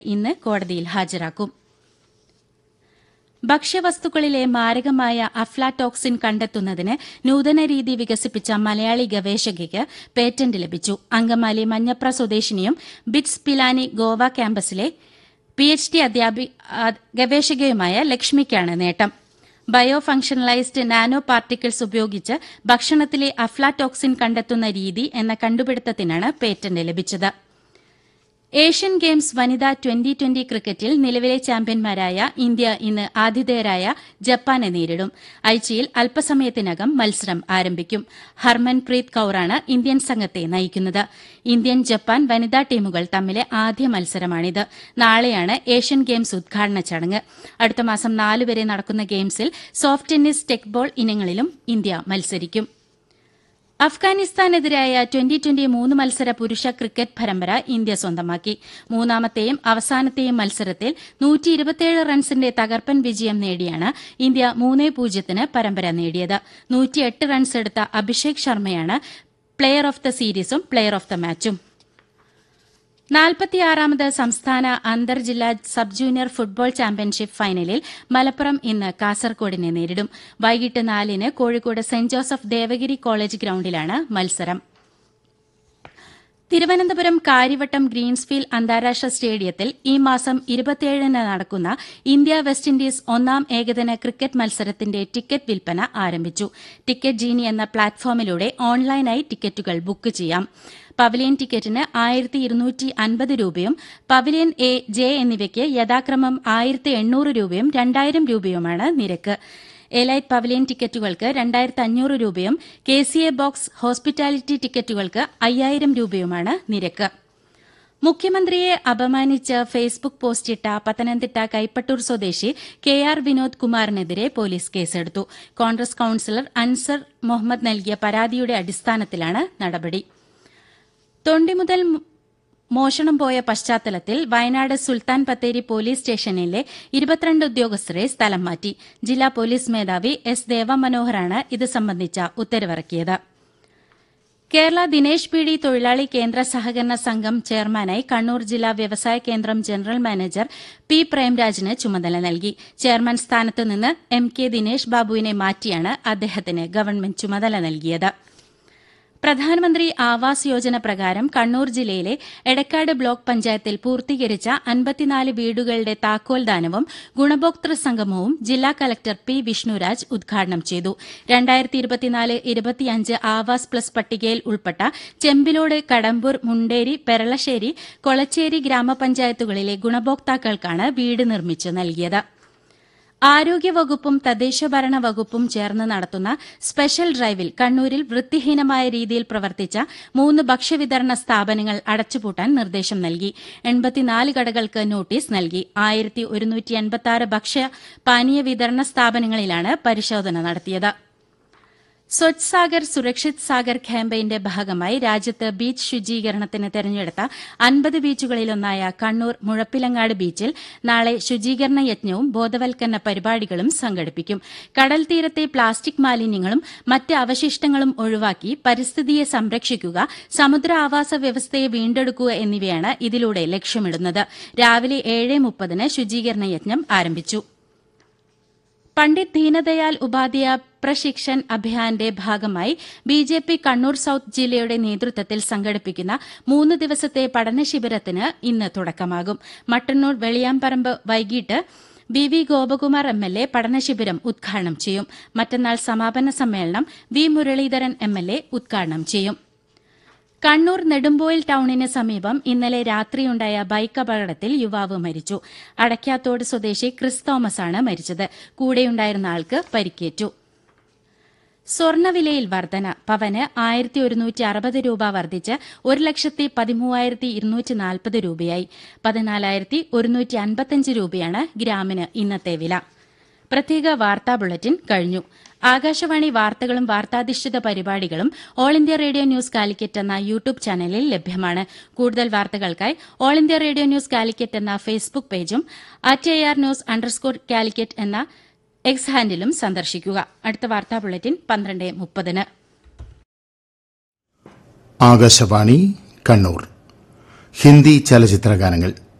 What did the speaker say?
ഇന്ന് കോടതിയിൽ ഹാജരാക്കും ഭക്ഷ്യവസ്തുക്കളിലെ മാരകമായ അഫ്ലാടോക്സിൻ കണ്ടെത്തുന്നതിന് നൂതന രീതി വികസിപ്പിച്ച മലയാളി ഗവേഷകയ്ക്ക് പേറ്റന്റ് ലഭിച്ചു അങ്കമാലി മഞ്ഞപ്ര സ്വദേശിനിയും ബിറ്റ്സ് പിലാനി ഗോവ ക്യാമ്പസിലെ പിഎച്ച്ഡി അധ്യാപി ആ- ഗവേഷകയുമായ ലക്ഷ്മിക്കാണ് നേട്ടം ബയോ ഫംഗ്ഷണലൈസ്ഡ് നാനോ പാർട്ടിക്കിൾസ് ഉപയോഗിച്ച് ഭക്ഷണത്തിലെ അഫ്ലാടോക്സിൻ കണ്ടെത്തുന്ന രീതി എന്ന കണ്ടുപിടുത്തത്തിനാണ് പേറ്റന്റ് ലഭിച്ചത് ഏഷ്യൻ ഗെയിംസ് വനിതാ ട്വന്റി ട്വന്റി ക്രിക്കറ്റിൽ നിലവിലെ ചാമ്പ്യന്മാരായ ഇന്ത്യ ഇന്ന് ആതിഥേയരായ ജപ്പാനെ നേരിടും ഐച്ചിയിൽ അല്പസമയത്തിനകം മത്സരം ആരംഭിക്കും ഹർമൻപ്രീത് കൌറാണ് ഇന്ത്യൻ സംഘത്തെ നയിക്കുന്നത് ഇന്ത്യൻ ജപ്പാൻ വനിതാ ടീമുകൾ തമ്മിലെ ആദ്യ മത്സരമാണിത് നാളെയാണ് ഏഷ്യൻ ഗെയിംസ് ഉദ്ഘാടന ചടങ്ങ് അടുത്ത മാസം നാല് വരെ നടക്കുന്ന ഗെയിംസിൽ സോഫ്റ്റ് ടെന്നീസ് ടെക്ബോൾ ഇനങ്ങളിലും ഇന്ത്യ മത്സരിക്കും അഫ്ഗാനിസ്ഥാനെതിരായ ട്വന്റി ട്വന്റി മൂന്ന് മത്സര പുരുഷ ക്രിക്കറ്റ് പരമ്പര ഇന്ത്യ സ്വന്തമാക്കി മൂന്നാമത്തെയും അവസാനത്തെയും മത്സരത്തിൽ നൂറ്റി ഇരുപത്തിയേഴ് റൺസിന്റെ തകർപ്പൻ വിജയം നേടിയാണ് ഇന്ത്യ മൂന്നേ പൂജ്യത്തിന് പരമ്പര നേടിയത് നൂറ്റിയെട്ട് റൺസ് എടുത്ത അഭിഷേക് ശർമ്മയാണ് പ്ലെയർ ഓഫ് ദ സീരീസും പ്ലെയർ ഓഫ് ദ മാച്ചും നാൽപ്പത്തിയാറാമത് സംസ്ഥാന അന്തർ ജില്ലാ സബ് ജൂനിയർ ഫുട്ബോൾ ചാമ്പ്യൻഷിപ്പ് ഫൈനലിൽ മലപ്പുറം ഇന്ന് കാസർകോടിനെ നേരിടും വൈകിട്ട് നാലിന് Kozhikode Saint Joseph Devagiri College ഗ്രൌണ്ടിലാണ് മത്സരം തിരുവനന്തപുരം കാര്യവട്ടം ഗ്രീൻസ്ഫീൽഡ് അന്താരാഷ്ട്ര സ്റ്റേഡിയത്തിൽ ഈ മാസം ഇരുപത്തിയേഴിന് നടക്കുന്ന ഇന്ത്യ വെസ്റ്റ് ഇൻഡീസ് ഒന്നാം ഏകദിന ക്രിക്കറ്റ് മത്സരത്തിന്റെ ടിക്കറ്റ് വിൽപ്പന ആരംഭിച്ചു ടിക്കറ്റ് ജീനി എന്ന പ്ലാറ്റ്ഫോമിലൂടെ ഓൺലൈനായി ടിക്കറ്റുകൾ ബുക്ക് ചെയ്യാം പവലിയൻ ടിക്കറ്റിന് ആയിരത്തി ഇരുന്നൂറ്റി അൻപത് രൂപയും പവലിയൻ എ ജെ എന്നിവയ്ക്ക് യഥാക്രമം ആയിരത്തി എണ്ണൂറ് രൂപയും രണ്ടായിരം രൂപയുമാണ് നിരക്ക് എലൈറ്റ് പവലിയൻ ടിക്കറ്റുകൾക്ക് രണ്ടായിരത്തി അഞ്ഞൂറ് രൂപയും K C A box hospitality ടിക്കറ്റുകൾക്ക് അയ്യായിരം രൂപയുമാണ് നിരക്ക് മുഖ്യമന്ത്രിയെ അപമാനിച്ച് ഫേസ്ബുക്ക് പോസ്റ്റിട്ട പത്തനംതിട്ട കൈപ്പട്ടൂർ സ്വദേശി കെ ആർ വിനോദ് കുമാറിനെതിരെ പോലീസ് കേസെടുത്തു കോൺഗ്രസ് കൌൺസിലർ അൻസർ മുഹമ്മദ് നൽകിയ പരാതിയുടെ അടിസ്ഥാനത്തിലാണ് നടപടി തൊണ്ടി മുതൽ മു- മോഷണം പോയ പശ്ചാത്തലത്തിൽ വയനാട് സുൽത്താൻ ബത്തേരി പോലീസ് സ്റ്റേഷനിലെ ഇരുപത്തിരണ്ട് ഉദ്യോഗസ്ഥരെ സ്ഥലം മാറ്റി ജില്ലാ പോലീസ് മേധാവി എസ് ദേവമനോഹറാണ് ഇത് സംബന്ധിച്ച ഉത്തരവിറക്കിയത് കേരള ദിനേശ് പി ഡി തൊഴിലാളി കേന്ദ്ര സഹകരണ സംഘം ചെയർമാനായി കണ്ണൂർ ജില്ലാ വ്യവസായ കേന്ദ്രം ജനറൽ മാനേജർ പി പ്രേംരാജിന് ചുമതല നൽകി ചെയർമാൻ സ്ഥാനത്ത് നിന്ന് എം കെ ദിനേശ് ബാബുവിനെ മാറ്റിയാണ് അദ്ദേഹത്തിന് ഗവൺമെന്റ് ചുമതല നൽകിയത് പ്രധാനമന്ത്രി ആവാസ് യോജന പ്രകാരം കണ്ണൂർ ജില്ലയിലെ എടക്കാട് ബ്ലോക്ക് പഞ്ചായത്തിൽ പൂർത്തീകരിച്ച അൻപത്തിനാല് വീടുകളുടെ താക്കോൽദാനവും ഗുണഭോക്തൃ സംഗമവും ജില്ലാ കലക്ടർ പി വിഷ്ണുരാജ് ഉദ്ഘാടനം ചെയ്തു രണ്ടായിരത്തി ഇരുപത്തിനാല് ഇരുപത്തിയഞ്ച് ആവാസ് പ്ലസ് പട്ടികയിൽ ഉൾപ്പെട്ട ചെമ്പിലോട് കടമ്പൂർ മുണ്ടേരി പെരളശ്ശേരി കൊളച്ചേരി ഗ്രാമപഞ്ചായത്തുകളിലെ ഗുണഭോക്താക്കൾക്കാണ് വീട് നിർമ്മിച്ചു നൽകിയത് ആരോഗ്യവകുപ്പും തദ്ദേശഭരണ വകുപ്പും ചേർന്ന് നടത്തുന്ന സ്പെഷ്യൽ ഡ്രൈവിൽ കണ്ണൂരിൽ വൃത്തിഹീനമായ രീതിയിൽ പ്രവർത്തിച്ച മൂന്ന് ഭക്ഷ്യവിതരണ സ്ഥാപനങ്ങൾ അടച്ചുപൂട്ടാൻ നിർദ്ദേശം നൽകി എൺപത്തിനാല് കടകൾക്ക് നോട്ടീസ് നൽകി ആയിരത്തി ഒരുന്നൂറ്റി എൺപത്തി ഭക്ഷ്യ പാനീയ വിതരണ സ്ഥാപനങ്ങളിലാണ് പരിശോധന നടത്തിയത് സ്വച്ഛ് സാഗർ സുരക്ഷിത് സാഗർ ക്യാമ്പയിന്റെ ഭാഗമായി രാജ്യത്ത് ബീച്ച് ശുചീകരണത്തിന് തെരഞ്ഞെടുത്ത അൻപത് ബീച്ചുകളിലൊന്നായ കണ്ണൂർ മുഴപ്പിലങ്ങാട് ബീച്ചിൽ നാളെ ശുചീകരണ യജ്ഞവും ബോധവൽക്കരണ പരിപാടികളും സംഘടിപ്പിക്കും കടൽ തീരത്തെ പ്ലാസ്റ്റിക് മാലിന്യങ്ങളും മറ്റ് അവശിഷ്ടങ്ങളും ഒഴിവാക്കി പരിസ്ഥിതിയെ സംരക്ഷിക്കുക സമുദ്ര ആവാസ വ്യവസ്ഥയെ വീണ്ടെടുക്കുക എന്നിവയാണ് ഇതിലൂടെ ലക്ഷ്യമിടുന്നത് രാവിലെ ഏഴ് മുപ്പതിന് ശുചീകരണ യജ്ഞം ആരംഭിച്ചു പണ്ഡിറ്റ് ദീനദയാൽ ഉപാധ്യായ പ്രശിക്ഷൻ അഭിയാന്റെ ഭാഗമായി B J P Kannur south ജില്ലയുടെ നേതൃത്വത്തിൽ സംഘടിപ്പിക്കുന്ന മൂന്ന് ദിവസത്തെ പഠന ശിബിരത്തിന് ഇന്ന് തുടക്കമാകും മട്ടന്നൂർ വെളിയാമ്പറമ്പ് വൈകിട്ട് B V Gopakumar M L A പഠനശിബിരം ഉദ്ഘാടനം ചെയ്യും മറ്റന്നാൾ സമാപന സമ്മേളനം V Muraleedharan M L A ഉദ്ഘാടനം ചെയ്യും കണ്ണൂർ നെടുമ്പോയിൽ ടൌണിന് സമീപം ഇന്നലെ രാത്രിയുണ്ടായ ബൈക്ക് അപകടത്തിൽ യുവാവ് മരിച്ചു അടയ്ക്കാത്തോട് സ്വദേശി ക്രിസ് തോമസാണ് മരിച്ചത് കൂടെയുണ്ടായിരുന്ന ആൾക്ക് പരിക്കേറ്റു സ്വർണവിലയിൽ വർധന പവന് ആയിരത്തി ഒരുന്നൂറ്റി അറുപത് രൂപ വർദ്ധിച്ച് ഒരു ലക്ഷത്തി പതിമൂവായിരത്തി ഇരുന്നൂറ്റി നാൽപ്പത് രൂപയായി പതിനാലായിരത്തി ഒരുന്നൂറ്റി അൻപത്തിയഞ്ച് രൂപയാണ് ഗ്രാമിന് ഇന്നത്തെ വില പ്രത്യേക വാർത്താ ബുള്ളറ്റിൻ കഴിഞ്ഞു ആകാശവാണി വാർത്തകളും വാർത്താധിഷ്ഠിത പരിപാടികളും All India Radio news Calicut എന്ന യൂട്യൂബ് ചാനലിൽ ലഭ്യമാണ് കൂടുതൽ വാർത്തകൾക്കായി All India Radio news Calicut എന്ന ഫേസ്ബുക്ക് പേജും at A R news underscore Calicut എന്ന എക്സ് ഹാൻഡിലും സന്ദർശിക്കുക അടുത്ത വാർത്താ ബുള്ളറ്റിൻ പന്ത്രണ്ട് മുപ്പതിന് ആകാശവാണി കണ്ണൂർ ഹിന്ദി ചലച്ചിത്ര ഗാനങ്ങൾ